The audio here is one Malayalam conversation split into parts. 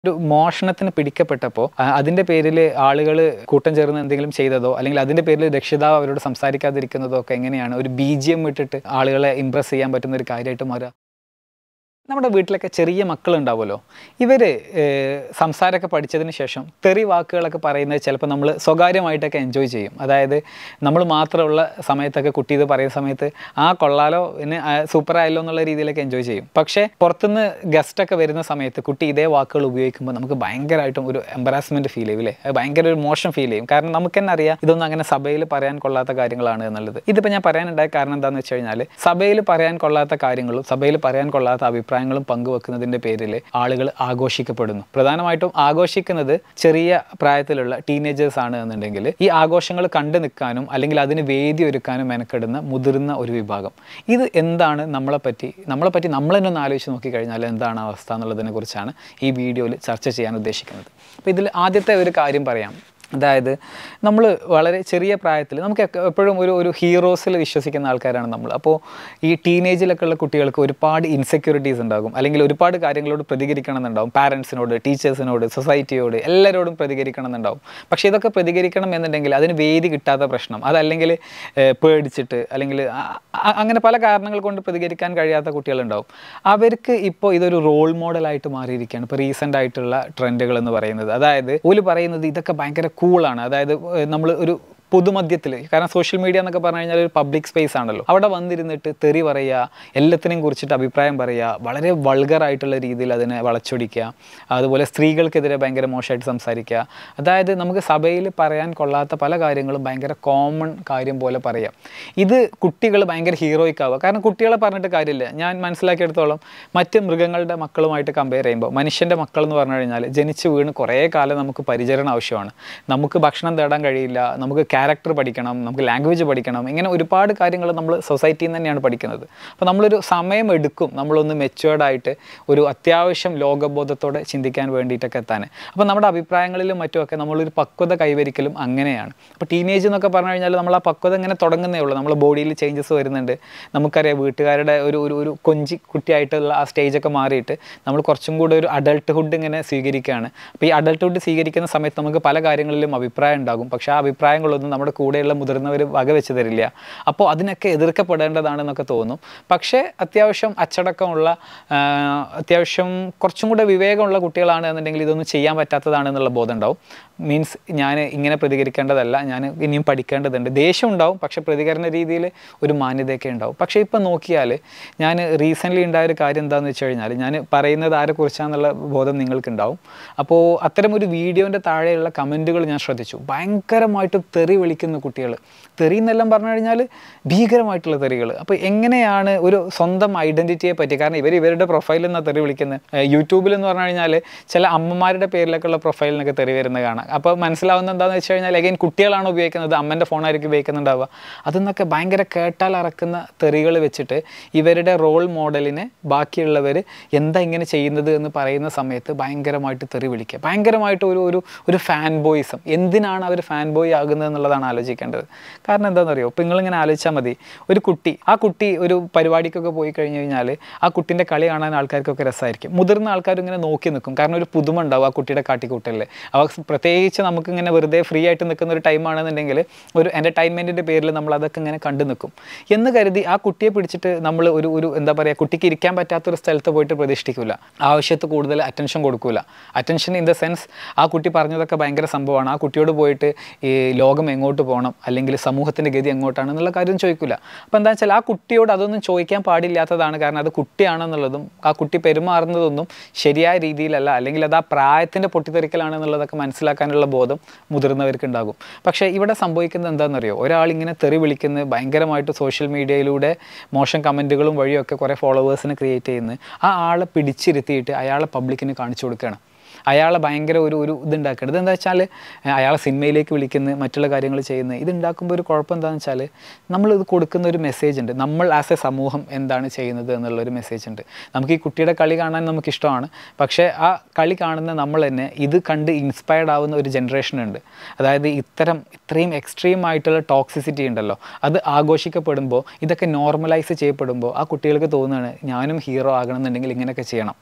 ഒരു മോഷണത്തിന് പിടിക്കപ്പെട്ടപ്പോൾ അതിൻ്റെ പേരിൽ ആളുകൾ കൂട്ടം ചേർന്ന് എന്തെങ്കിലും ചെയ്തതോ അല്ലെങ്കിൽ അതിൻ്റെ പേരിൽ രക്ഷിതാവ് അവരോട് സംസാരിക്കാതിരിക്കുന്നതോ ഒക്കെ എങ്ങനെയാണ് ഒരു ബി ജി എം ഇട്ടിട്ട് ആളുകളെ ഇമ്പ്രസ് ചെയ്യാൻ പറ്റുന്ന ഒരു കാര്യമായിട്ട് മാറുക നമ്മുടെ വീട്ടിലൊക്കെ ചെറിയ മക്കളുണ്ടാവുമല്ലോ ഇവർ സംസാരമൊക്കെ പഠിച്ചതിന് ശേഷം തെറി വാക്കുകളൊക്കെ പറയുന്നത് ചിലപ്പോൾ നമ്മൾ സ്വകാര്യമായിട്ടൊക്കെ എൻജോയ് ചെയ്യും അതായത് നമ്മൾ മാത്രമുള്ള സമയത്തൊക്കെ കുട്ടി ഇത് പറയുന്ന സമയത്ത് ആ കൊള്ളാലോ പിന്നെ സൂപ്പറായല്ലോ എന്നുള്ള രീതിയിലൊക്കെ എൻജോയ് ചെയ്യും പക്ഷേ പുറത്തുനിന്ന് ഗസ്റ്റൊക്കെ വരുന്ന സമയത്ത് കുട്ടി ഇതേ വാക്കുകൾ ഉപയോഗിക്കുമ്പോൾ നമുക്ക് ഭയങ്കരമായിട്ടും ഒരു എംബറാസ്മെൻറ്റ് ഫീൽ ചെയ്യും അല്ലേ അത് ഭയങ്കര ഒരു മോശം ഫീൽ ചെയ്യും കാരണം നമുക്ക് തന്നെ അറിയാം ഇതൊന്നും അങ്ങനെ സഭയിൽ പറയാൻ കൊള്ളാത്ത കാര്യങ്ങളാണ് എന്നുള്ളത് ഇതിപ്പോൾ ഞാൻ പറയാനുണ്ടായ കാരണം എന്താണെന്ന് വെച്ച് കഴിഞ്ഞാൽ സഭയിൽ പറയാൻ കൊള്ളാത്ത കാര്യങ്ങളും സഭയിൽ പറയാൻ കൊള്ളാത്ത അഭിപ്രായങ്ങളും പങ്കുവെക്കുന്നതിൻ്റെ പേരിൽ ആളുകൾ ആഘോഷിക്കപ്പെടുന്നു പ്രധാനമായിട്ടും ആഘോഷിക്കുന്നത് ചെറിയ പ്രായത്തിലുള്ള ടീനേജേഴ്സ് ആണ് എന്നുണ്ടെങ്കിൽ ഈ ആഘോഷങ്ങൾ കണ്ടു നിൽക്കാനും അല്ലെങ്കിൽ അതിന് വേദി ഒരുക്കാനും മെനക്കെടുന്ന മുതിർന്ന ഒരു വിഭാഗം ഇത് എന്താണ് നമ്മളെപ്പറ്റി നമ്മളെപ്പറ്റി നമ്മൾ തന്നെ ഒന്ന് ആലോചിച്ച് നോക്കിക്കഴിഞ്ഞാൽ എന്താണ് അവസ്ഥ എന്നുള്ളതിനെ കുറിച്ചാണ് ഈ വീഡിയോയിൽ ചർച്ച ചെയ്യാൻ ഉദ്ദേശിക്കുന്നത് അപ്പോൾ ഇതിൽ ആദ്യത്തെ ഒരു കാര്യം പറയാം അതായത് നമ്മൾ വളരെ ചെറിയ പ്രായത്തിൽ നമുക്ക് എക്ക- എപ്പോഴും ഒരു ഒരു ഹീറോസിൽ വിശ്വസിക്കുന്ന ആൾക്കാരാണ് നമ്മൾ അപ്പോൾ ഈ ടീനേജിലൊക്കെ ഉള്ള കുട്ടികൾക്ക് ഒരുപാട് ഇൻസെക്യൂരിറ്റീസ് ഉണ്ടാകും അല്ലെങ്കിൽ ഒരുപാട് കാര്യങ്ങളോട് പ്രതികരിക്കണം എന്നുണ്ടാവും പാരൻസിനോട് ടീച്ചേഴ്സിനോട് സൊസൈറ്റിയോട് എല്ലാവരോടും പ്രതികരിക്കണം എന്നുണ്ടാവും പക്ഷേ ഇതൊക്കെ പ്രതികരിക്കണം എന്നുണ്ടെങ്കിൽ അതിന് വേദി കിട്ടാത്ത പ്രശ്നം അതല്ലെങ്കിൽ ഏഹ്, പേടിച്ചിട്ട് അല്ലെങ്കിൽ അ- അ- അങ്ങനെ പല കാരണങ്ങൾ കൊണ്ട് പ്രതികരിക്കാൻ കഴിയാത്ത കുട്ടികളുണ്ടാവും അവർക്ക് ഇപ്പോൾ ഇതൊരു റോൾ മോഡലായിട്ട് മാറിയിരിക്കുകയാണ് ഇപ്പോൾ റീസെൻ്റ് ആയിട്ടുള്ള ട്രെൻഡുകൾ എന്ന് പറയുന്നത് അതായത് ഓല് പറയുന്നത് ഇതൊക്കെ ഭയങ്കര കൂളാണ് അതായത് നമ്മൾ ഒരു പൊതുമധ്യത്തിൽ കാരണം സോഷ്യൽ മീഡിയ എന്നൊക്കെ പറഞ്ഞു കഴിഞ്ഞാൽ ഒരു പബ്ലിക് സ്പേസ് ആണല്ലോ അവിടെ വന്നിരുന്നിട്ട് തെറി പറയുക എല്ലാത്തിനെയും കുറിച്ചിട്ട് അഭിപ്രായം പറയുക വളരെ വൾഗറായിട്ടുള്ള രീതിയിൽ അതിനെ വളച്ചൊടിക്കുക അതുപോലെ സ്ത്രീകൾക്കെതിരെ ഭയങ്കര മോശമായിട്ട് സംസാരിക്കുക അതായത് നമുക്ക് സഭയിൽ പറയാൻ കൊള്ളാത്ത പല കാര്യങ്ങളും ഭയങ്കര കോമൺ കാര്യം പോലെ പറയാം ഇത് കുട്ടികൾ ഭയങ്കര ഹീറോയിക് ആവുക കാരണം കുട്ടികളെ പറഞ്ഞിട്ട് കാര്യമില്ല ഞാൻ മനസ്സിലാക്കിയെടുത്തോളം മറ്റ് മൃഗങ്ങളുടെ മക്കളുമായിട്ട് കമ്പയർ ചെയ്യുമ്പോൾ മനുഷ്യൻ്റെ മക്കൾ എന്ന് പറഞ്ഞു കഴിഞ്ഞാൽ ജനിച്ച് വീണ് കുറേ കാലം നമുക്ക് പരിചരണം ആവശ്യമാണ് നമുക്ക് ഭക്ഷണം തേടാൻ കഴിയില്ല നമുക്ക് ക്യാരക്ടർ പഠിക്കണം നമുക്ക് ലാംഗ്വേജ് പഠിക്കണം ഇങ്ങനെ ഒരുപാട് കാര്യങ്ങൾ നമ്മൾ സൊസൈറ്റിയിൽ നിന്ന് തന്നെയാണ് പഠിക്കുന്നത് അപ്പോൾ നമ്മളൊരു സമയം എടുക്കും നമ്മളൊന്ന് മെച്ചുവേർഡ് ആയിട്ട് ഒരു അത്യാവശ്യം ലോകബോധത്തോടെ ചിന്തിക്കാൻ വേണ്ടിയിട്ടൊക്കെ എത്താൻ അപ്പോൾ നമ്മുടെ അഭിപ്രായങ്ങളിലും മറ്റുമൊക്കെ നമ്മളൊരു പക്വത കൈവരിക്കലും അങ്ങനെയാണ് അപ്പോൾ ടീനേജ് എന്നൊക്കെ പറഞ്ഞു കഴിഞ്ഞാൽ നമ്മൾ ആ പക്വത ഇങ്ങനെ തുടങ്ങുന്നേ ഉള്ളൂ നമ്മുടെ ബോഡിയിൽ ചേഞ്ചസ് വരുന്നുണ്ട് നമുക്കറിയാം വീട്ടുകാരുടെ ഒരു ഒരു ഒരു കൊഞ്ചി കുട്ടിയായിട്ടുള്ള ആ സ്റ്റേജൊക്കെ മാറിയിട്ട് നമ്മൾ കുറച്ചും കൂടെ ഒരു അഡൾട്ട്ഹുഡ് ഇങ്ങനെ സ്വീകരിക്കുകയാണ് അപ്പോൾ ഈ അഡൾട്ട്ഹുഡ് സ്വീകരിക്കുന്ന സമയത്ത് നമുക്ക് പല കാര്യങ്ങളിലും അഭിപ്രായം ഉണ്ടാകും പക്ഷേ ആ അഭിപ്രായങ്ങളൊന്നും നമ്മുടെ കൂടെയുള്ള മുതിർന്നവർ വകവെച്ച് തരില്ല അപ്പോൾ അതിനൊക്കെ എതിർക്കപ്പെടേണ്ടതാണെന്നൊക്കെ തോന്നും പക്ഷേ അത്യാവശ്യം അച്ചടക്കമുള്ള ആ, അത്യാവശ്യം കുറച്ചും കൂടെ വിവേകമുള്ള കുട്ടികളാണ് എന്നുണ്ടെങ്കിൽ ഇതൊന്നും ചെയ്യാൻ പറ്റാത്തതാണ് എന്നുള്ള ബോധം ഉണ്ടാവും മീൻസ് ഞാൻ ഇങ്ങനെ പ്രതികരിക്കേണ്ടതല്ല ഞാൻ ഇനിയും പഠിക്കേണ്ടതുണ്ട് ദേഷ്യം ഉണ്ടാവും പക്ഷേ പ്രതികരണ രീതിയിൽ ഒരു മാന്യതയൊക്കെ ഉണ്ടാവും പക്ഷേ ഇപ്പം നോക്കിയാൽ ഞാൻ റീസെൻ്റ്ലി ഉണ്ടായ ഒരു കാര്യം എന്താണെന്ന് വെച്ച് കഴിഞ്ഞാൽ ഞാൻ പറയുന്നത് ആരെക്കുറിച്ചാണെന്നുള്ള ബോധം നിങ്ങൾക്കുണ്ടാവും അപ്പോൾ അത്തരം ഒരു വീഡിയോൻ്റെ താഴെയുള്ള കമൻറ്റുകൾ ഞാൻ ശ്രദ്ധിച്ചു ഭയങ്കരമായിട്ട് തെറി വിളിക്കുന്ന കുട്ടികൾ തെറി എന്നെല്ലാം പറഞ്ഞു കഴിഞ്ഞാൽ ഭീകരമായിട്ടുള്ള തെറികൾ അപ്പോൾ എങ്ങനെയാണ് ഒരു സ്വന്തം ഐഡൻറ്റിറ്റിയെ പറ്റി കാരണം ഇവർ ഇവരുടെ പ്രൊഫൈലിൽ നിന്നാണ് തെറി വിളിക്കുന്നത് ഏഹ് യൂട്യൂബിൽ എന്ന് പറഞ്ഞു കഴിഞ്ഞാൽ ചില അമ്മമാരുടെ പേരിലൊക്കെയുള്ള പ്രൊഫൈലിനൊക്കെ തെറി വരുന്നത് കാണാം അപ്പോൾ മനസ്സിലാവുന്ന എന്താണെന്ന് വെച്ച് കഴിഞ്ഞാൽ അഗൈൻ കുട്ടികളാണ് ഉപയോഗിക്കുന്നത് അമ്മൻ്റെ ഫോണായിരിക്കും ഉപയോഗിക്കുന്നുണ്ടാവുക അതെന്നൊക്കെ ഭയങ്കര കേട്ടാൽ അറക്കുന്ന തെറികൾ വെച്ചിട്ട് ഇവരുടെ റോൾ മോഡലിനെ ബാക്കിയുള്ളവർ എന്താ ഇങ്ങനെ ചെയ്യുന്നത് എന്ന് പറയുന്ന സമയത്ത് ഭയങ്കരമായിട്ട് തെറി വിളിക്കുക ഭയങ്കരമായിട്ട് ഒരു ഒരു ഒരു ഫാൻ ബോയിസം എന്തിനാണ് അവർ ഫാൻ ബോയ് ആകുന്നത് എന്നുള്ളതാണ് ആലോചിക്കേണ്ടത് കാരണം എന്താണെന്നറിയോ ഇപ്പോൾ നിങ്ങളിങ്ങനെ ആലോചിച്ചാൽ മതി ഒരു കുട്ടി ആ കുട്ടി ഒരു പരിപാടിക്കൊക്കെ പോയി കഴിഞ്ഞ് കഴിഞ്ഞാൽ ആ കുട്ടീൻ്റെ കളി കാണാൻ ആൾക്കാർക്കൊക്കെ രസമായിരിക്കും മുതിർന്ന ആൾക്കാർ ഇങ്ങനെ നോക്കി നിൽക്കും കാരണം ഒരു പുതുമ ഉണ്ടാവും ആ കുട്ടിയുടെ കാട്ടിക്കൂട്ടലിൽ അവ പ്രത്യേകിച്ച് നമുക്കിങ്ങനെ വെറുതെ ഫ്രീ ആയിട്ട് നിൽക്കുന്ന ഒരു ടൈമാണെന്നുണ്ടെങ്കിൽ ഒരു എൻ്റർടൈൻമെൻറ്റിൻ്റെ പേരിൽ നമ്മൾ അതൊക്കെ ഇങ്ങനെ കണ്ടു നിൽക്കും എന്ന് കരുതി ആ കുട്ടിയെ പിടിച്ചിട്ട് നമ്മൾ ഒരു ഒരു എന്താ പറയുക കുട്ടിക്ക് ഇരിക്കാൻ പറ്റാത്തൊരു സ്ഥലത്ത് പോയിട്ട് പ്രതിഷ്ഠിക്കില്ല ആവശ്യത്ത് കൂടുതൽ അറ്റൻഷൻ കൊടുക്കില്ല അറ്റൻഷൻ ഇൻ ദ സെൻസ് ആ കുട്ടി പറഞ്ഞതൊക്കെ ഭയങ്കര സംഭവമാണ് ആ കുട്ടിയോട് പോയിട്ട് ഈ ലോകം എങ്ങോട്ട് പോകണം അല്ലെങ്കിൽ സമൂഹത്തിൻ്റെ ഗതി എങ്ങോട്ടാണ് എന്നുള്ള കാര്യം ചോദിക്കില്ല അപ്പോൾ എന്താ വെച്ചാൽ ആ കുട്ടിയോട് അതൊന്നും ചോദിക്കാൻ പാടില്ലാത്തതാണ് കാരണം അത് കുട്ടിയാണെന്നുള്ളതും ആ കുട്ടി പെരുമാറുന്നതൊന്നും ശരിയായ രീതിയിലല്ല അല്ലെങ്കിൽ അത് ആ പ്രായത്തിൻ്റെ പൊട്ടിത്തെറിക്കലാണെന്നുള്ളതൊക്കെ മനസ്സിലാക്കാനുള്ള ബോധം മുതിർന്നവർക്ക് ഉണ്ടാകും പക്ഷേ ഇവിടെ സംഭവിക്കുന്നത് എന്താണെന്നറിയോ ഒരാൾ ഇങ്ങനെ തെറി വിളിക്കുന്നത് ഭയങ്കരമായിട്ട് സോഷ്യൽ മീഡിയയിലൂടെ മോശം കമൻറ്റുകളും വഴിയൊക്കെ കുറേ ഫോളോവേഴ്സിനെ ക്രിയേറ്റ് ചെയ്യുന്നത് ആ ആളെ പിടിച്ചിരുത്തിയിട്ട് അയാളെ പബ്ലിക്കിന് കാണിച്ചു കൊടുക്കുകയാണ് അയാളെ ഭയങ്കര ഒരു ഒരു ഇതുണ്ടാക്കേണ്ടത് എന്താ വെച്ചാൽ അയാളെ സിനിമയിലേക്ക് വിളിക്കുന്നത് മറ്റുള്ള കാര്യങ്ങൾ ചെയ്യുന്നത് ഇത് ഉണ്ടാക്കുമ്പോൾ ഒരു കുഴപ്പം എന്താണെന്ന് വെച്ചാൽ നമ്മൾ ഇത് കൊടുക്കുന്ന ഒരു മെസ്സേജ് ഉണ്ട് നമ്മൾ ആസ് എ സമൂഹം എന്താണ് ചെയ്യുന്നത് എന്നുള്ളൊരു മെസ്സേജ് ഉണ്ട് നമുക്ക് ഈ കുട്ടിയുടെ കളി കാണാൻ നമുക്ക് ഇഷ്ടമാണ് പക്ഷേ ആ കളി കാണുന്ന നമ്മൾ തന്നെ ഇത് കണ്ട് ഇൻസ്പയർഡ് ആവുന്ന ഒരു ജനറേഷൻ ഉണ്ട് അതായത് ഇത്തരം ഇത്രയും എക്സ്ട്രീം ആയിട്ടുള്ള ടോക്സിസിറ്റി ഉണ്ടല്ലോ അത് ആഘോഷിക്കപ്പെടുമ്പോൾ ഇതൊക്കെ നോർമലൈസ് ചെയ്യപ്പെടുമ്പോൾ ആ കുട്ടികൾക്ക് തോന്നുകയാണ് ഞാനും ഹീറോ ആകണമെന്നുണ്ടെങ്കിൽ ഇങ്ങനെയൊക്കെ ചെയ്യണം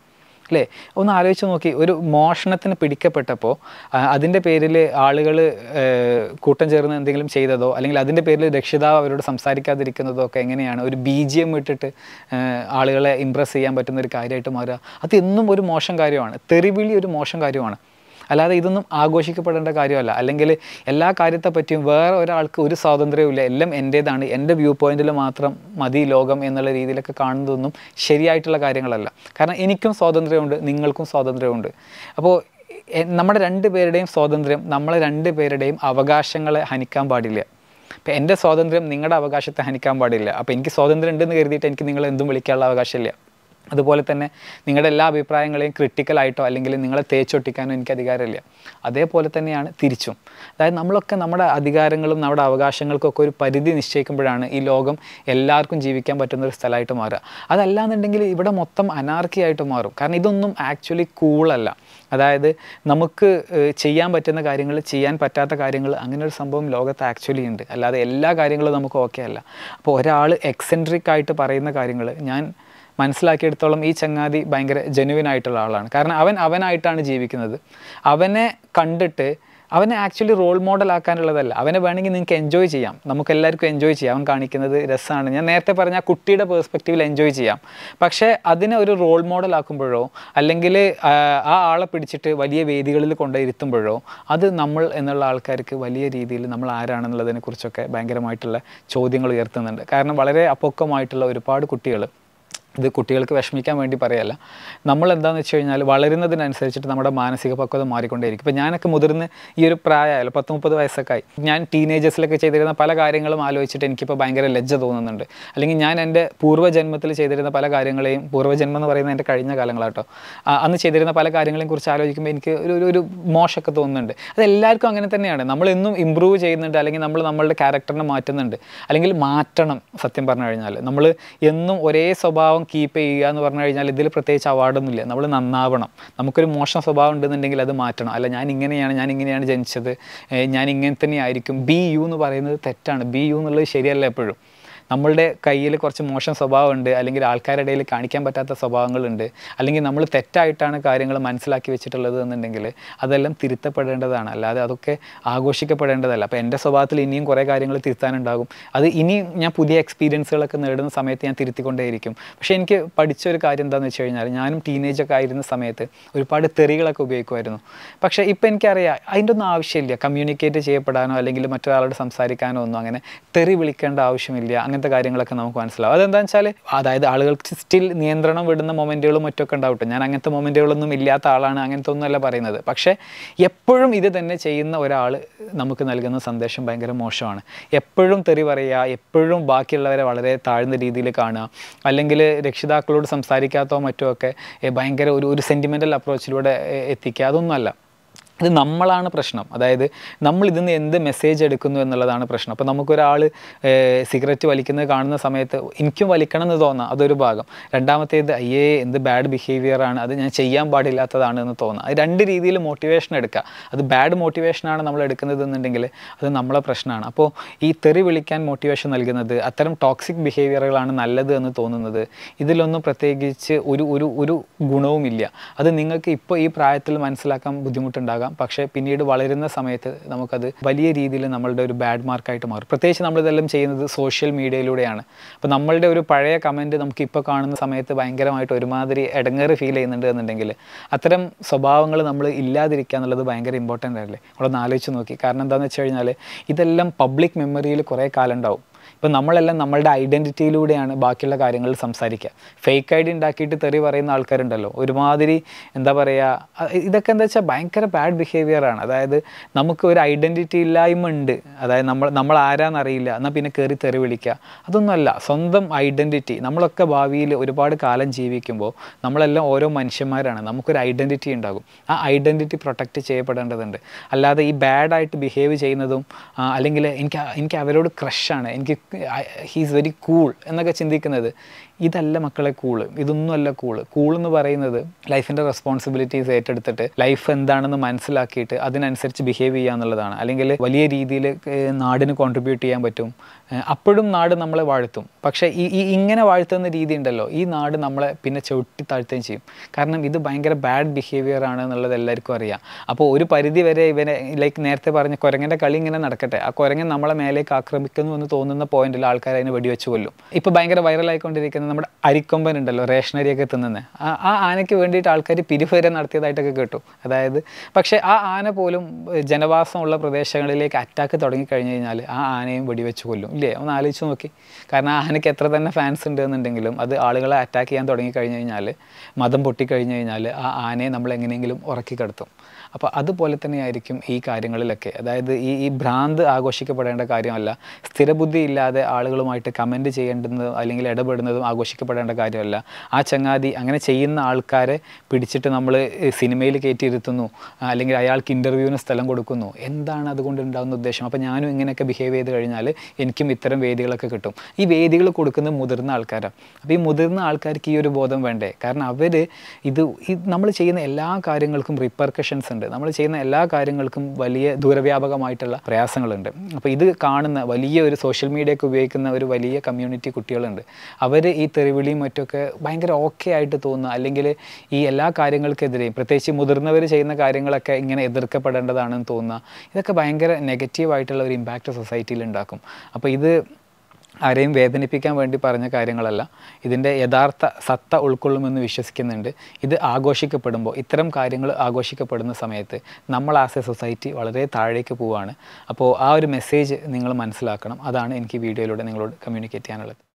അല്ലേ ഒന്ന് ആലോചിച്ച് നോക്കി ഒരു മോഷണത്തിന് പിടിക്കപ്പെട്ടപ്പോൾ അതിൻ്റെ പേരിൽ ആളുകൾ കൂട്ടം ചേർന്ന് എന്തെങ്കിലും ചെയ്തതോ അല്ലെങ്കിൽ അതിൻ്റെ പേരിൽ രക്ഷിതാവ് അവരോട് സംസാരിക്കാതിരിക്കുന്നതോ ഒക്കെ എങ്ങനെയാണ് ഒരു ബി ജി എം ഇട്ടിട്ട് ആ, ആളുകളെ ഇമ്പ്രസ് ചെയ്യാൻ പറ്റുന്ന ഒരു കാര്യമായിട്ട് മാറുക അത് എന്നും ഒരു മോശം കാര്യമാണ് തെറിവിളി ഒരു മോശം കാര്യമാണ് അല്ലാതെ ഇതൊന്നും ആഘോഷിക്കപ്പെടേണ്ട കാര്യമല്ല അല്ലെങ്കിൽ എല്ലാ കാര്യത്തെ പറ്റിയും വേറെ ഒരാൾക്ക് ഒരു സ്വാതന്ത്ര്യവും ഇല്ല എല്ലാം എൻ്റേതാണ് എൻ്റെ വ്യൂ പോയിന്റിൽ മാത്രം മതി ലോകം എന്നുള്ള രീതിയിലൊക്കെ കാണുന്നതൊന്നും ശരിയായിട്ടുള്ള കാര്യങ്ങളല്ല കാരണം എനിക്കും സ്വാതന്ത്ര്യമുണ്ട് നിങ്ങൾക്കും സ്വാതന്ത്ര്യമുണ്ട് അപ്പോൾ എ- നമ്മുടെ രണ്ട് പേരുടെയും സ്വാതന്ത്ര്യം നമ്മളെ രണ്ട് പേരുടെയും അവകാശങ്ങളെ ഹനിക്കാൻ പാടില്ല ഇപ്പം എൻ്റെ സ്വാതന്ത്ര്യം നിങ്ങളുടെ അവകാശത്തെ ഹനിക്കാൻ പാടില്ല അപ്പോൾ എനിക്ക് സ്വാതന്ത്ര്യം ഉണ്ടെന്ന് കരുതിയിട്ട് എനിക്ക് നിങ്ങളെ എന്തും വിളിക്കാനുള്ള അവകാശമില്ല അതുപോലെ തന്നെ നിങ്ങളുടെ എല്ലാ അഭിപ്രായങ്ങളെയും ക്രിട്ടിക്കലായിട്ടോ അല്ലെങ്കിൽ നിങ്ങളെ തേച്ചൊട്ടിക്കാനോ എനിക്ക് അധികാരമില്ല അതേപോലെ തന്നെയാണ് തിരിച്ചും അതായത് നമ്മളൊക്കെ നമ്മുടെ അധികാരങ്ങളും നമ്മുടെ അവകാശങ്ങൾക്കൊക്കെ ഒരു പരിധി നിശ്ചയിക്കുമ്പോഴാണ് ഈ ലോകം എല്ലാവർക്കും ജീവിക്കാൻ പറ്റുന്ന ഒരു സ്ഥലമായിട്ട് മാറുക അതല്ലാന്നുണ്ടെങ്കിൽ ഇവിടെ മൊത്തം അനാർക്കിയായിട്ട് മാറും കാരണം ഇതൊന്നും ആക്ച്വലി കൂളല്ല അതായത് നമുക്ക് ഏഹ്, ചെയ്യാൻ പറ്റുന്ന കാര്യങ്ങൾ ചെയ്യാൻ പറ്റാത്ത കാര്യങ്ങൾ അങ്ങനെ ഒരു സംഭവം ലോകത്ത് ആക്ച്വലി ഉണ്ട് അല്ലാതെ എല്ലാ കാര്യങ്ങളും നമുക്ക് ഓക്കെ അല്ല അപ്പോൾ ഒരാൾ എക്സെൻട്രിക് ആയിട്ട് പറയുന്ന കാര്യങ്ങൾ ഞാൻ മനസ്സിലാക്കിയെടുത്തോളം ഈ ചങ്ങാതി ഭയങ്കര ജെനുവിൻ ആയിട്ടുള്ള ആളാണ് കാരണം അവൻ അവനായിട്ടാണ് ജീവിക്കുന്നത് അവനെ കണ്ടിട്ട് അവനെ ആക്ച്വലി റോൾ മോഡൽ ആക്കാനുള്ളതല്ല അവനെ വേണമെങ്കിൽ നിങ്ങൾക്ക് എൻജോയ് ചെയ്യാം നമുക്ക് എല്ലാവർക്കും എൻജോയ് ചെയ്യാം അവൻ കാണിക്കുന്നത് രസമാണ് ഞാൻ നേരത്തെ പറഞ്ഞ ആ കുട്ടിയുടെ പേഴ്സ്പെക്റ്റീവിൽ എൻജോയ് ചെയ്യാം പക്ഷേ അതിനെ ഒരു റോൾ മോഡൽ ആക്കുമ്പോഴോ അല്ലെങ്കിൽ ആ ആ ആളെ പിടിച്ചിട്ട് വലിയ വേദികളിൽ കൊണ്ടുപോയിരുത്തുമ്പോഴോ അത് നമ്മൾ എന്നുള്ള ആൾക്കാർക്ക് വലിയ രീതിയിൽ നമ്മൾ ആരാണെന്നുള്ളതിനെ കുറിച്ചൊക്കെ ഭയങ്കരമായിട്ടുള്ള ചോദ്യങ്ങൾ ഉയർത്തുന്നുണ്ട് കാരണം വളരെ അപ്പൊക്കമായിട്ടുള്ള ഒരുപാട് കുട്ടികൾ ഇത് കുട്ടികൾക്ക് വിഷമിക്കാൻ വേണ്ടി പറയല്ല നമ്മൾ എന്താണെന്ന് വെച്ച് കഴിഞ്ഞാൽ വളരുന്നതിനനുസരിച്ചിട്ട് നമ്മുടെ മാനസിക പക്വത മാറിക്കൊണ്ടേയിരിക്കും ഇപ്പോൾ ഞാനൊക്കെ മുതിർന്ന് ഈ ഒരു പ്രായമായാലും പത്ത് മുപ്പത് വയസ്സൊക്കെ ആയി ഞാൻ ടീനേജേഴ്സിലൊക്കെ ചെയ്തിരുന്ന പല കാര്യങ്ങളും ആലോചിച്ചിട്ട് എനിക്കിപ്പോൾ ഭയങ്കര ലജ്ജ തോന്നുന്നുണ്ട് അല്ലെങ്കിൽ ഞാൻ എൻ്റെ പൂർവ്വജന്മത്തിൽ ചെയ്തിരുന്ന പല കാര്യങ്ങളെയും പൂർവ്വജന്മം എന്ന് പറയുന്നത് എൻ്റെ കഴിഞ്ഞ കാലങ്ങളാട്ടോ ആ, അന്ന് ചെയ്തിരുന്ന പല കാര്യങ്ങളെയും കുറിച്ച് ആലോചിക്കുമ്പോൾ എനിക്ക് ഒരു ഒരു- ഒരു മോശമൊക്കെ തോന്നുന്നുണ്ട് അത് എല്ലാവർക്കും അങ്ങനെ തന്നെയാണ് നമ്മൾ എന്നും ഇമ്പ്രൂവ് ചെയ്യുന്നുണ്ട് അല്ലെങ്കിൽ നമ്മൾ നമ്മളുടെ ക്യാരക്ടറിനെ മാറ്റുന്നുണ്ട് അല്ലെങ്കിൽ മാറ്റണം സത്യം പറഞ്ഞു കഴിഞ്ഞാൽ നമ്മൾ എന്നും ഒരേ സ്വഭാവം കീപ്പ് ചെയ്യുക എന്ന് പറഞ്ഞു കഴിഞ്ഞാൽ ഇതിൽ പ്രത്യേകിച്ച് അവാർഡൊന്നുമില്ല നമ്മൾ നന്നാവണം നമുക്കൊരു മോശം സ്വഭാവം ഉണ്ടെന്നുണ്ടെങ്കിൽ അത് മാറ്റണം അല്ല ഞാൻ ഇങ്ങനെയാണ് ഞാൻ ഇങ്ങനെയാണ് ജനിച്ചത് ഏഹ് ഞാൻ ഇങ്ങനെ തന്നെ ആയിരിക്കും ബി യു എന്ന് പറയുന്നത് തെറ്റാണ് ബി യു എന്നുള്ളത് ശരിയല്ല എപ്പോഴും നമ്മളുടെ കയ്യിൽ കുറച്ച് മോശം സ്വഭാവമുണ്ട് അല്ലെങ്കിൽ ആൾക്കാരുടെ ഇടയിൽ കാണിക്കാൻ പറ്റാത്ത സ്വഭാവങ്ങളുണ്ട് അല്ലെങ്കിൽ നമ്മൾ തെറ്റായിട്ടാണ് കാര്യങ്ങൾ മനസ്സിലാക്കി വെച്ചിട്ടുള്ളത് എന്നുണ്ടെങ്കിൽ അതെല്ലാം തിരുത്തപ്പെടേണ്ടതാണ് അല്ലാതെ അതൊക്കെ ആഘോഷിക്കപ്പെടേണ്ടതല്ല അപ്പോൾ എൻ്റെ സ്വഭാവത്തിൽ ഇനിയും കുറേ കാര്യങ്ങൾ തിരുത്താനുണ്ടാകും അത് ഇനി ഞാൻ പുതിയ എക്സ്പീരിയൻസുകളൊക്കെ നേടുന്ന സമയത്ത് ഞാൻ തിരുത്തിക്കൊണ്ടേയിരിക്കും പക്ഷേ എനിക്ക് പഠിച്ച ഒരു കാര്യം എന്താണെന്ന് വെച്ച് കഴിഞ്ഞാൽ ഞാനും ടീനേജൊക്കെ ആയിരുന്ന സമയത്ത് ഒരുപാട് തെറികളൊക്കെ ഉപയോഗിക്കുമായിരുന്നു പക്ഷേ ഇപ്പം എനിക്കറിയാം അതിൻ്റെ ഒന്നും ആവശ്യമില്ല കമ്മ്യൂണിക്കേറ്റ് ചെയ്യപ്പെടാനോ അല്ലെങ്കിൽ മറ്റൊരാളോട് സംസാരിക്കാനോ ഒന്നും അങ്ങനെ തെറി വിളിക്കേണ്ട ആവശ്യമില്ല അങ്ങനത്തെ കാര്യങ്ങളൊക്കെ നമുക്ക് മനസ്സിലാവും അതെന്താണെന്ന് വെച്ചാൽ അതായത് ആളുകൾക്ക് സ്റ്റിൽ നിയന്ത്രണം വിടുന്ന മൊമെൻറ്റുകളും മറ്റൊക്കെ ഉണ്ടാവട്ടെ ഞാൻ അങ്ങനത്തെ മൊമെൻറ്റുകളൊന്നും ഇല്ലാത്ത ആളാണ് അങ്ങനത്തെ ഒന്നുമല്ല പറയുന്നത് പക്ഷേ എപ്പോഴും ഇത് തന്നെ ചെയ്യുന്ന ഒരാൾ നമുക്ക് നൽകുന്ന സന്ദേശം ഭയങ്കര മോശമാണ് എപ്പോഴും തെറി പറയുക എപ്പോഴും ബാക്കിയുള്ളവരെ വളരെ താഴ്ന്ന രീതിയിൽ കാണുക അല്ലെങ്കിൽ രക്ഷിതാക്കളോട് സംസാരിക്കാത്തോ മറ്റോ ഒക്കെ ഏ, ഭയങ്കര ഒരു ഒരു സെൻറ്റിമെൻ്റൽ അപ്രോച്ചിലൂടെ ഏ, എത്തിക്കുക അതൊന്നുമല്ല ഇത് നമ്മളാണ് പ്രശ്നം അതായത് നമ്മൾ ഇതിന്ന് എന്ത് മെസ്സേജ് എടുക്കുന്നു എന്നുള്ളതാണ് പ്രശ്നം അപ്പോൾ നമുക്കൊരാൾ സിഗരറ്റ് വലിക്കുന്നത് കാണുന്ന സമയത്ത് എനിക്കും വലിക്കണം എന്ന് തോന്നാം അതൊരു ഭാഗം രണ്ടാമത്തേത് അയ്യേ എന്ത് ബാഡ് ബിഹേവിയർ ആണ് അത് ഞാൻ ചെയ്യാൻ പാടില്ലാത്തതാണ് എന്ന് തോന്നാം അത് രണ്ട് രീതിയിൽ മോട്ടിവേഷൻ എടുക്കുക അത് ബാഡ് മോട്ടിവേഷനാണ് നമ്മൾ എടുക്കുന്നത് എന്നുണ്ടെങ്കിൽ അത് നമ്മളെ പ്രശ്നമാണ് അപ്പോൾ ഈ തെറി വിളിക്കാൻ മോട്ടിവേഷൻ നൽകുന്നത് അത്തരം ടോക്സിക് ബിഹേവിയറുകളാണ് നല്ലത് എന്ന് തോന്നുന്നത് ഇതിലൊന്നും പ്രത്യേകിച്ച് ഒരു ഒരു ഒരു ഗുണവുമില്ല അത് നിങ്ങൾക്ക് ഇപ്പോൾ ഈ പ്രായത്തിൽ മനസ്സിലാക്കാൻ ബുദ്ധിമുട്ടുണ്ടാകാം പക്ഷേ പിന്നീട് വളരുന്ന സമയത്ത് നമുക്കത് വലിയ രീതിയിൽ നമ്മളുടെ ഒരു ബാഡ് മാർക്കായിട്ട് മാറും പ്രത്യേകിച്ച് നമ്മളിതെല്ലാം ചെയ്യുന്നത് സോഷ്യൽ മീഡിയയിലൂടെയാണ് അപ്പോൾ നമ്മളുടെ ഒരു പഴയ കമൻറ്റ് നമുക്ക് ഇപ്പോൾ കാണുന്ന സമയത്ത് ഭയങ്കരമായിട്ട് ഒരുമാതിരി ഇടങ്ങേറ് ഫീൽ ചെയ്യുന്നുണ്ട് എന്നുണ്ടെങ്കിൽ അത്തരം സ്വഭാവങ്ങൾ നമ്മൾ ഇല്ലാതിരിക്കുക എന്നുള്ളത് ഭയങ്കര ഇമ്പോർട്ടൻ്റ് അല്ലേ നമ്മളൊന്ന് ആലോചിച്ച് നോക്കി കാരണം എന്താണെന്ന് വെച്ച് കഴിഞ്ഞാൽ ഇതെല്ലാം പബ്ലിക് മെമ്മറിയിൽ കുറേ കാലം ഉണ്ടാവും ഇപ്പം നമ്മളെല്ലാം നമ്മളുടെ ഐഡൻറ്റിറ്റിയിലൂടെയാണ് ബാക്കിയുള്ള കാര്യങ്ങൾ സംസാരിക്കുക ഫേക്ക് ഐ ഡി ഉണ്ടാക്കിയിട്ട് തെറി പറയുന്ന ആൾക്കാരുണ്ടല്ലോ ഒരുമാതിരി എന്താ പറയുക അ- ഇതൊക്കെ എന്താ വെച്ചാൽ ഭയങ്കര ബാഡ് ബിഹേവിയറാണ് അതായത് നമുക്ക് ഒരു ഐഡൻറ്റിറ്റി ഇല്ലായ്മ ഉണ്ട് അതായത് നമ്മൾ നമ്മൾ ആരാന്നറിയില്ല എന്നാൽ പിന്നെ കയറി തെറി വിളിക്കുക അതൊന്നുമല്ല സ്വന്തം ഐഡൻറ്റിറ്റി നമ്മളൊക്കെ ഭാവിയിൽ ഒരുപാട് കാലം ജീവിക്കുമ്പോൾ നമ്മളെല്ലാം ഓരോ മനുഷ്യന്മാരാണ് നമുക്കൊരു ഐഡൻറ്റിറ്റി ഉണ്ടാകും ആ ഐഡൻറ്റിറ്റി പ്രൊട്ടക്റ്റ് ചെയ്യപ്പെടേണ്ടതുണ്ട് അല്ലാതെ ഈ ബാഡായിട്ട് ബിഹേവ് ചെയ്യുന്നതും ആ, അല്ലെങ്കിൽ എനിക്ക് എനിക്ക് അവരോട് ക്രഷാണ് എനിക്ക് എനിക്ക് ഹീസ് വെരി കൂൾ എന്നൊക്കെ ചിന്തിക്കുന്നത് ഇതല്ല മക്കളെ കൂള് ഇതൊന്നുമല്ല കൂള് കൂൾ എന്ന് പറയുന്നത് ലൈഫിൻ്റെ റെസ്പോൺസിബിലിറ്റീസ് ഏറ്റെടുത്തിട്ട് ലൈഫ് എന്താണെന്ന് മനസ്സിലാക്കിയിട്ട് അതിനനുസരിച്ച് ബിഹേവ് ചെയ്യുക എന്നുള്ളതാണ് അല്ലെങ്കിൽ വലിയ രീതിയിൽ നാടിന് കോൺട്രിബ്യൂട്ട് ചെയ്യാൻ പറ്റും ഏഹ് അപ്പോഴും നാട് നമ്മളെ വാഴ്ത്തും പക്ഷേ ഈ ഈ ഇങ്ങനെ വാഴ്ത്തുന്ന രീതി ഉണ്ടല്ലോ ഈ നാട് നമ്മളെ പിന്നെ ചവിട്ടി താഴ്ത്തുകയും ചെയ്യും കാരണം ഇത് ഭയങ്കര ബാഡ് ബിഹേവിയർ ആണ് എന്നുള്ളത് എല്ലാവർക്കും അറിയാം അപ്പോൾ ഒരു പരിധി വരെ ഇവനെ ലൈക്ക് നേരത്തെ പറഞ്ഞ കുരങ്ങൻ്റെ കളി ഇങ്ങനെ നടക്കട്ടെ ആ കുരങ്ങൻ നമ്മളെ മേലേക്ക് ആക്രമിക്കുന്നു എന്ന് തോന്നുന്ന പോയിന്റിൽ ആൾക്കാർ അതിനെ വെടിവെച്ച് കൊല്ലും ഇപ്പോൾ ഭയങ്കര വൈറലായിക്കൊണ്ടിരിക്കുന്ന നമ്മുടെ അരിക്കൊമ്പൻ ഉണ്ടല്ലോ റേഷനറിയൊക്കെ തിന്നുന്നത് ആ ആ ആനയ്ക്ക് വേണ്ടിയിട്ട് ആൾക്കാർ പിരിവരെ നടത്തിയതായിട്ടൊക്കെ കേട്ടു അതായത് പക്ഷേ ആ ആന പോലും ഏഹ്, ജനവാസമുള്ള പ്രദേശങ്ങളിലേക്ക് അറ്റാക്ക് തുടങ്ങിക്കഴിഞ്ഞ് കഴിഞ്ഞാൽ ആ ആനയും വെടിവെച്ച് കൊല്ലും ഇല്ലേ ഒന്ന് ആലോചിച്ച് നോക്കി കാരണം ആ ആനയ്ക്ക് എത്ര തന്നെ ഫാൻസ് ഉണ്ട് എന്നുണ്ടെങ്കിലും അത് ആളുകളെ അറ്റാക്ക് ചെയ്യാൻ തുടങ്ങി കഴിഞ്ഞ് കഴിഞ്ഞാൽ മതം പൊട്ടിക്കഴിഞ്ഞ് കഴിഞ്ഞാൽ ആ ആനയെ നമ്മൾ എങ്ങനെയെങ്കിലും ഉറക്കി കിടത്തും അപ്പോൾ അതുപോലെ തന്നെയായിരിക്കും ഈ കാര്യങ്ങളിലൊക്കെ അതായത് ഈ ഈ ഭ്രാന്ത് ആഘോഷിക്കപ്പെടേണ്ട കാര്യമല്ല സ്ഥിരബുദ്ധി ഇല്ലാതെ ആളുകളുമായിട്ട് കമൻറ്റ് ചെയ്യേണ്ടുന്നതും അല്ലെങ്കിൽ ഇടപെടുന്നതും ആഘോഷിക്കപ്പെടേണ്ട കാര്യമല്ല ആ ചങ്ങാതി അങ്ങനെ ചെയ്യുന്ന ആൾക്കാരെ പിടിച്ചിട്ട് നമ്മൾ സിനിമയിൽ കയറ്റിയിരുത്തുന്നു ആ, അല്ലെങ്കിൽ അയാൾക്ക് ഇൻ്റർവ്യൂവിന് സ്ഥലം കൊടുക്കുന്നു എന്താണ് അതുകൊണ്ട് ഉണ്ടാകുന്ന ഉദ്ദേശം അപ്പോൾ ഞാനും ഇങ്ങനെയൊക്കെ ബിഹേവ് ചെയ്ത് കഴിഞ്ഞാൽ എനിക്കും ഇത്തരം വേദികളൊക്കെ കിട്ടും ഈ വേദികൾ കൊടുക്കുന്നത് മുതിർന്ന ആൾക്കാരാണ് അപ്പോൾ ഈ മുതിർന്ന ആൾക്കാർക്ക് ഈ ഒരു ബോധം വേണ്ടേ കാരണം അവർ ഇത് നമ്മൾ ചെയ്യുന്ന എല്ലാ കാര്യങ്ങൾക്കും റിപ്പർക്കഷൻസ് ഉണ്ട് നമ്മൾ ചെയ്യുന്ന എല്ലാ കാര്യങ്ങൾക്കും വലിയ ദൂരവ്യാപകമായിട്ടുള്ള പ്രയാസങ്ങളുണ്ട് അപ്പോൾ ഇത് കാണുന്ന വലിയ ഒരു സോഷ്യൽ മീഡിയ ഒക്കെ ഉപയോഗിക്കുന്ന ഒരു വലിയ കമ്മ്യൂണിറ്റി കുട്ടികളുണ്ട് അവർ ഈ തെറിവിളിയും മറ്റൊക്കെ ഭയങ്കര ഓക്കെ ആയിട്ട് തോന്നുക അല്ലെങ്കിൽ ഈ എല്ലാ കാര്യങ്ങൾക്കെതിരെയും പ്രത്യേകിച്ച് മുതിർന്നവർ ചെയ്യുന്ന കാര്യങ്ങളൊക്കെ ഇങ്ങനെ എതിർക്കപ്പെടേണ്ടതാണെന്ന് തോന്നുക ഇതൊക്കെ ഭയങ്കര നെഗറ്റീവായിട്ടുള്ള ഒരു ഇമ്പാക്റ്റ് സൊസൈറ്റിയിൽ ഉണ്ടാക്കും അപ്പോൾ ഇത് ആരെയും വേദനിപ്പിക്കാൻ വേണ്ടി പറഞ്ഞ കാര്യങ്ങളല്ല ഇതിൻ്റെ യഥാർത്ഥ സത്ത ഉൾക്കൊള്ളുമെന്ന് വിശ്വസിക്കുന്നുണ്ട് ഇത് ആഘോഷിക്കപ്പെടുമ്പോൾ ഇത്തരം കാര്യങ്ങൾ ആഘോഷിക്കപ്പെടുന്ന സമയത്ത് നമ്മൾ ആസ് എ സൊസൈറ്റി വളരെ താഴേക്ക് പോവുകയാണ് അപ്പോൾ ആ ഒരു മെസ്സേജ് നിങ്ങൾ മനസ്സിലാക്കണം അതാണ് എനിക്ക് ഈ വീഡിയോയിലൂടെ നിങ്ങളോട് കമ്മ്യൂണിക്കേറ്റ് ചെയ്യാനുള്ളത്